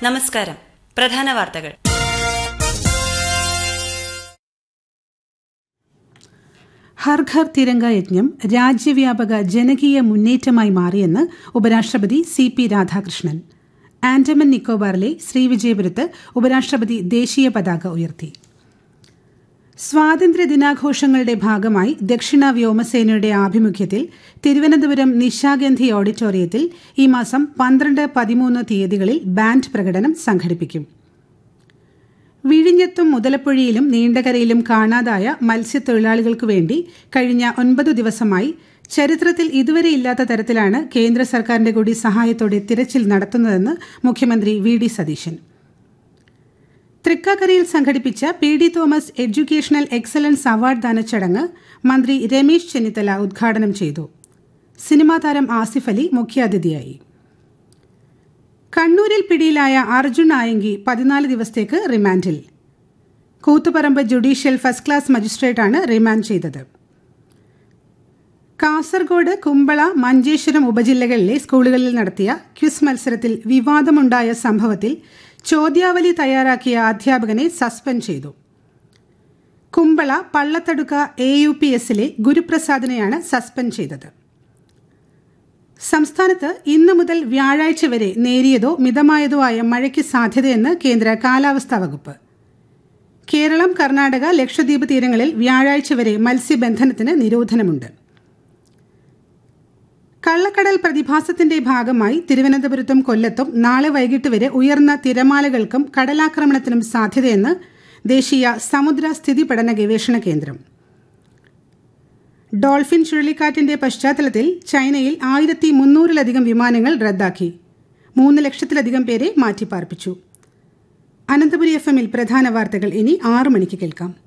നമസ്കാരം പ്രധാന വാർത്തകൾ ഹർ ഘർ തിരങ്ക യജ്ഞം രാജ്യവ്യാപക ജനകീയ മുന്നേറ്റമായി മാറിയെന്ന് ഉപരാഷ്ട്രപതി സി പി രാധാകൃഷ്ണൻ ആൻഡമാൻ നിക്കോബാറിലെ ശ്രീവിജയപുരത്ത് ഉപരാഷ്ട്രപതി ദേശീയ പതാക ഉയർത്തി സ്വാതന്ത്ര്യ ദിനാഘോഷങ്ങളുടെ ഭാഗമായി ദക്ഷിണ വ്യോമസേനയുടെ ആഭിമുഖ്യത്തിൽ തിരുവനന്തപുരം നിശാഗന്ധി ഓഡിറ്റോറിയത്തിൽ ഈ മാസം പന്ത്രണ്ട് പതിമൂന്ന് തീയതികളിൽ ബാൻഡ് പ്രകടനം സംഘടിപ്പിക്കും വിഴിഞ്ഞത്തും മുതലപ്പുഴയിലും നീണ്ടകരയിലും കാണാതായ മത്സ്യത്തൊഴിലാളികൾക്കു വേണ്ടി കഴിഞ്ഞ ഒൻപത് ദിവസമായി ചരിത്രത്തിൽ ഇതുവരെ ഇല്ലാത്ത തരത്തിലാണ് കേന്ദ്ര സർക്കാരിന്റെ കൂടി സഹായത്തോടെ തിരച്ചിൽ നടത്തുന്നതെന്ന് മുഖ്യമന്ത്രി വി ഡി സതീശൻ തൃക്കാക്കരയിൽ സംഘടിപ്പിച്ച P D Thomas educational excellence award ദാന ചടങ്ങ് മന്ത്രി രമേശ് ചെന്നിത്തല ഉദ്ഘാടനം ചെയ്തു സിനിമാ താരം ആസിഫ് അലി മുഖ്യാതിഥിയായി കണ്ണൂരിൽ പിടിയിലായ അർജുൻ ആയങ്കി പതിനാല് ദിവസത്തേക്ക് റിമാൻഡിൽ കൂത്തുപറമ്പ് ജുഡീഷ്യൽ ഫസ്റ്റ് ക്ലാസ് മജിസ്ട്രേറ്റാണ് റിമാൻഡ് ചെയ്തത് കാസർഗോഡ് കുമ്പള മഞ്ചേശ്വരം ഉപജില്ലകളിലെ സ്കൂളുകളിൽ നടത്തിയ ക്വിസ് മത്സരത്തിൽ വിവാദമുണ്ടായ സംഭവത്തിൽ ചോദ്യാവലി തയ്യാറാക്കിയ അധ്യാപകനെ സസ്പെൻഡ് ചെയ്തു Kumbla Pallathadukka A U P എസിലെ ഗുരുപ്രസാദിനെയാണ് സസ്പെൻഡ് ചെയ്തത് സംസ്ഥാനത്ത് ഇന്നു മുതൽ വ്യാഴാഴ്ച വരെ നേരിയതോ മിതമായതോ ആയ മഴയ്ക്ക് സാധ്യതയെന്ന് കേന്ദ്ര കാലാവസ്ഥാ വകുപ്പ് കേരളം കർണാടക ലക്ഷദ്വീപ് തീരങ്ങളിൽ വ്യാഴാഴ്ച വരെ മത്സ്യബന്ധനത്തിന് നിരോധനമുണ്ട് കള്ളക്കടൽ പ്രതിഭാസത്തിന്റെ ഭാഗമായി തിരുവനന്തപുരത്തും കൊല്ലത്തും നാളെ വൈകിട്ട് വരെ ഉയർന്ന തിരമാലകൾക്കും കടലാക്രമണത്തിനും സാധ്യതയെന്ന് ദേശീയ സമുദ്ര സ്ഥിതി പഠന ഗവേഷണ കേന്ദ്രം ഡോൾഫിൻ ചുഴലിക്കാറ്റിന്റെ പശ്ചാത്തലത്തിൽ ചൈനയിൽ ആയിരത്തി മുന്നൂറിലധികം വിമാനങ്ങൾ റദ്ദാക്കി മൂന്ന് ലക്ഷത്തിലധികം പേരെ മാറ്റിപ്പാർപ്പിച്ചു അനന്തപുരി എഫ് എമ്മിൽ പ്രധാന വാർത്തകൾ ഇനി ആറു മണിക്ക് കേൾക്കാം